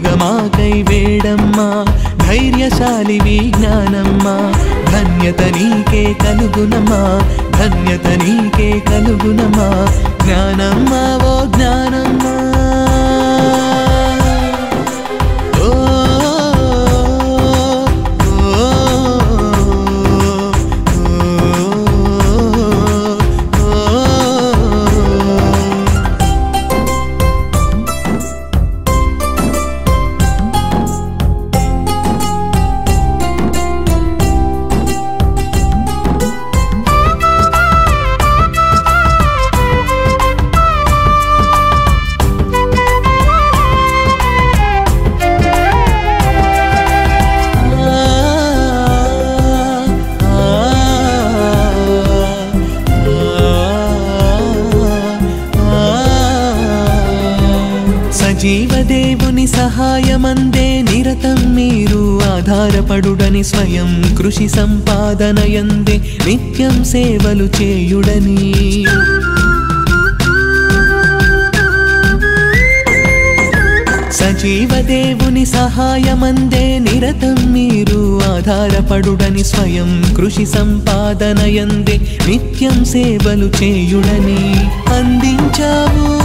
మాకై వేడమ్మా ధైర్యశాలి విజ్ఞానమ్మా ధన్యత నీకే కలుగునమా ధన్యత నీకే కలుగునమా జ్ఞానమ్మా ఓ జ్ఞానమ్మా ఓ, ఓ, ఓ, ఓ. సజీవ దేవుని సహాయమందే నిరతం మీరు ఆధారపడుడని స్వయం కృషి సంపాదనయందే నిత్యం సేవలు చేయుడని సజీవ దేవుని సహాయమందే నిరతం మీరు ఆధారపడుడని స్వయం కృషి సంపాదనయందే నిత్యం సేవలు చేయుడని అందించావు